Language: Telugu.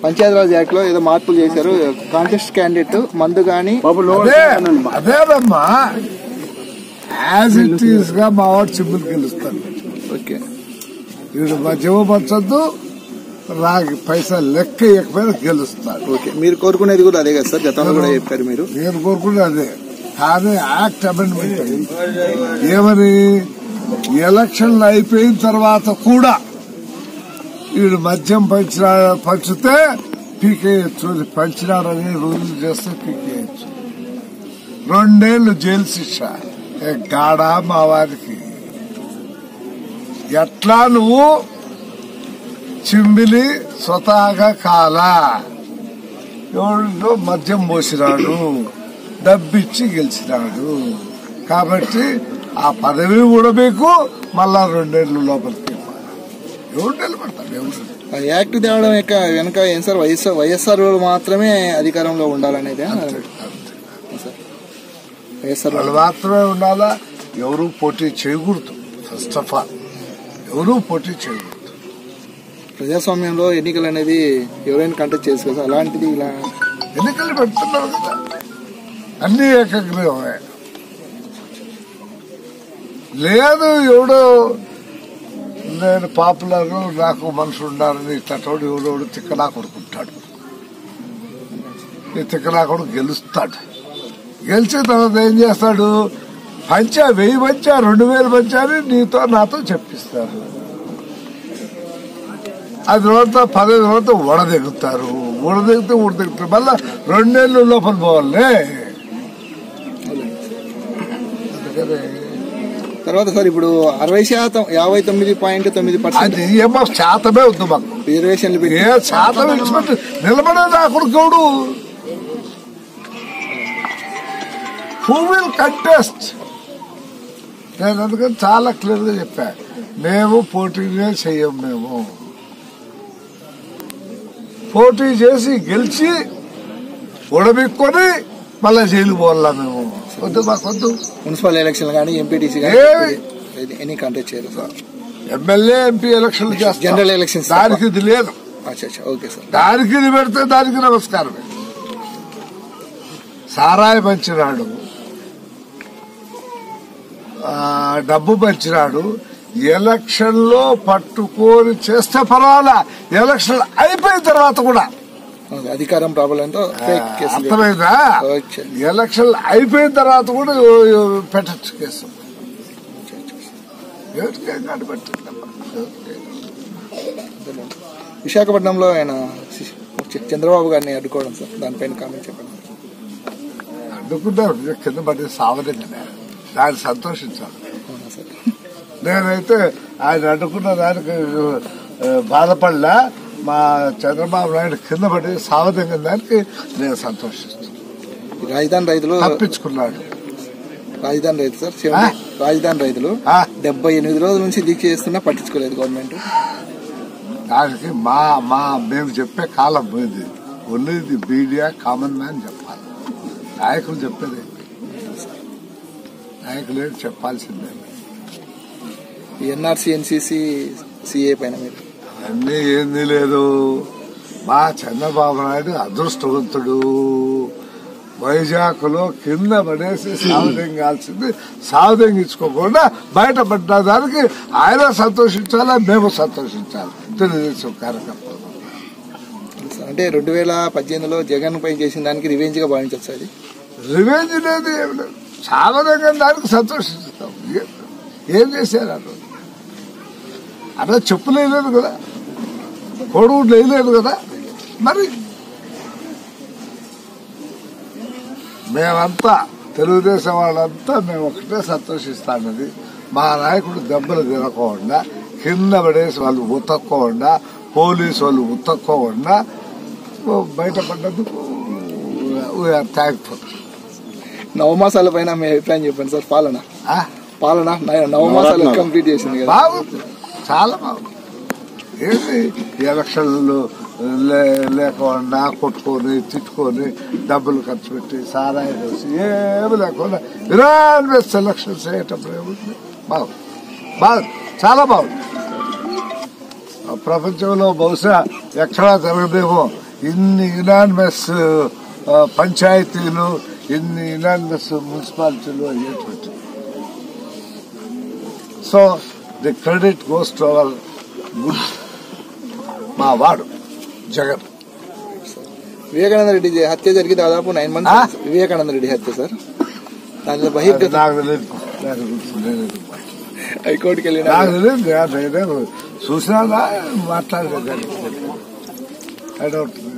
పంచాయతీరాజ్ యాక్ట్ లో ఏదో మార్పులు చేశారు కాంటెస్ట్ క్యాండిడేట్ మందు గాని అదే అదేనమ్మా యాజ్ ఇట్ ఈస్ గా మా వాడు చిమ్ములు గెలుస్తాడు ఓకే వీడు మధ్యమ పంచొద్దు రాగి పైసా లెక్క ఇవ్వకపోయినా గెలుస్తాడు ఓకే మీరు కోరుకునేది కూడా అదే కదా సార్ గతంలో కూడా చెప్పారు మీరు నేను కోరుకునే అదే కానీ యాక్ట్ అమెండ్మెంట్ అయింది. ఏమని ఎలక్షన్లు అయిపోయిన తర్వాత కూడా వీడు మద్యం పంచిన పంచితే పీకేయచ్చు పంచినాడని రూల్ చేస్తే పీకేయచ్చు రెండేళ్లు జైలు శిక్ష ఏ గాడా మా వారికి ఎట్లా నువ్వు చింబిలి స్వతహాగా కాలా ఎవరిలో మద్యం పోసినాడు డబ్బిచ్చి గెలిచినాడు కాబట్టి ఆ పదవి కూడా మీకు మళ్ళా రెండేళ్లు లోపలికి ఎవరు నిలబడతారు ఎవరు ఆ యాక్ట్ తేవడం యొక్క వెనక ఏం సార్ వైఎస్ఆర్ వైఎస్ఆర్ వాళ్ళు మాత్రమే అధికారంలో ఉండాలనేది అంతే. సార్ వైఎస్ఆర్ వాళ్ళు మాత్రమే ఉండాలా ఎవరు పోటీ చేయకూడదు ఫస్ట్ ఆఫ్ ఆల్ ఎవరు పోటీ చేయకూడదు ప్రజాస్వామ్యంలో ఎన్నికలు అనేది ఎవరైనా కంటెక్ట్ చేసుకోవచ్చు అలాంటిది ఇలా ఎన్నికలు పెడుతున్నారు కదా అన్ని ఏకగ్రీవమే లేదు ఎవడో నేను పాపులర్ నాకు మనుషు ఉండాలని ఇట్టోడు ఎవడోడు తిక్కనా కొడుకుంటాడు ఈ తిక్కనా కొడుకు గెలుస్తాడు గెలిచిన తర్వాత ఏం చేస్తాడు పంచా వెయ్యి పంచా రెండు వేలు పంచా అని నీతో నాతో చెప్పిస్తాడు అది తర్వాత పదహైదు తర్వాత ఉడదెగుతారు ఉడదెగితే ఉడదెగుతారు మళ్ళా రెండేళ్ళు లోపల పోవాలి అందుకని తర్వాత సార్ ఇప్పుడు అరవై శాతం యాభై తొమ్మిది పాయింట్ తొమ్మిది పర్సెంట్ అది ఏమో శాతమే ఉంది మాకు రిజర్వేషన్లు పెట్టి ఏ శాతం విడిచిపెట్టి నిలబడేది అక్కడ గౌడు హూ విల్ కంటెస్ట్ నేను అందుకని చాలా క్లియర్ గా చెప్పా మేము పోటీనే చెయ్యం మేము పోటీ చేసి గెలిచి ఉడబిక్కొని మళ్ళా జైలు పోవాలా మేము వద్దు మాకు వద్దు మున్సిపల్ ఎలక్షన్ కానీ ఎంపీటీసీ ఏవి? కానీ ఎన్ని కంటెక్ట్ చేయరు సార్ ఎమ్మెల్యే ఎంపీ ఎలక్షన్లు చేస్తాం జనరల్ ఎలక్షన్స్ తప్ప. దానికి ఇది లేదు అచ్చా అచ్చా ఓకే సార్ దానికి ఇది పెడితే దానికి నమస్కారమే సారాయి పంచినాడు ఆ, డబ్బు పంచినాడు ఎలక్షన్ లో పట్టుకొని చేస్తే పర్వాలా ఎలక్షన్ అయిపోయిన తర్వాత కూడా ఓకే, అధికారం ప్రాబల్యంతో ఫేక్ కేసులు అర్థమైందా ఓకే. ఎలక్షన్ అయిపోయిన తర్వాత కూడా పెట్టచ్చు కేసు ఎవరికి ఏం కాదు పెట్టిందమ్మా. విశాఖపట్నంలో ఆయన చి- చంద్రబాబు గారిని అడ్డుకోవడం సార్ దానిపైన కామెంట్ చెప్పండి అడ్డుకుంటారు కింద పడి సావలేదనే దాన్ని సంతోషించాలి అవునా సార్ నేనైతే ఆయన అడ్డుకున్న దానికి ఆ, బాధపడలా మా చంద్రబాబు నాయుడు కింద పడి సావదంగా దానికి నేను సంతోషిస్తున్నాను ఈ రాజధాని రైతులు తప్పించుకున్నాడు రాజధాని రైతు సార్ చివరి- రాజధాని రైతులు ఆ, డెబ్బై ఎనిమిది రోజుల నుంచి దీక్ష చేస్తున్నా పట్టించుకోలేదు గవర్నమెంట్ దానికి మా మా మేము చెప్పే కాలం పోయింది only the media common man చెప్పాలి నాయకులు చెప్పేది ఏంటి? నాయకులు ఏంటి చెప్పాల్సిందే ఎన్ఆర్సీ ఎన్సీసీ సిఏ పైన మీరు అన్నీ ఏంది లేదు మా చంద్రబాబు నాయుడు అదృష్టవంతుడు వైజాగ్ లో కింద పడేసి సావదెంగాల్సింది సావదెంగించుకోకుండా బయటపడ్డ దానికి ఆయన సంతోషించాలా మేము సంతోషించాలి తెలుగుదేశం కార్యకర్తలు అంటే రెండు వేల పద్దెనిమిదిలో జగన్ పై చేసిన దానికి రివెంజ్ గా భావించవచ్చు అది రివెంజ్ లేదు ఏం లేదు సావదంగా దానికి సంతోషిస్తాం ఏ- ఏం చేశారు ఆ రోజు అట్లా చెప్పులు వేయలేదు కదా కొడుగుడ్లు వేయలేదు కదా మరి మేమంతా తెలుగుదేశం వాళ్ళంతా మేము ఒకటే సంతోషిస్తానది మా నాయకుడు దెబ్బలు తినకుండా కింద పడేసి వాళ్ళు ఉతక్కోకుండా పోలీసు వాళ్ళు ఉతక్కోకుండా బయటపడ్డందుకు వీఆర్ థ్యాంక్ఫుల్ నవమాసాల పైన మీ అభిప్రాయం చెప్పండి సార్ పాలన పాలన న- నవమాసాలు కంప్లీట్ చేసింది కదా బాగుంది చాలా బాగుంది ఏంటి ఈ ఎలక్షన్లు లే- లేకుండా కొట్టుకొని తిట్టుకొని డబ్బులు ఖర్చు పెట్టి సారాయి వేసి ఏమి లేకుండా ఇరాన్ వేసి ఎలక్షన్స్ అయ్యేటప్పుడు ఏముంది బాగుంది బాగుంది చాలా బాగుంది ఆ ప్రపంచంలో బహుశా ఎక్కడా జరగదేమో ఇన్ని యునానిమస్ పంచాయతీలు ఇన్ని యునానిమస్ మున్సిపాలిటీలు అయ్యేటువంటి so the credit goes to our good మా వాడు జగన్ వివేకానంద రెడ్డి జ- హత్య జరిగి దాదాపు నైన్ ఆ? మంత్స్ వివేకానంద రెడ్డి హత్య సార్ దానిలో బహిర్గత నాకు తెలియదు నాకు తెలుసు, నేను ఎందుకు మాట్లాడను. హైకోర్టుకి వెళ్ళిన నాకు తెలియదు నేను చూసినా మాట్లాడలేదు ఐ డోంట్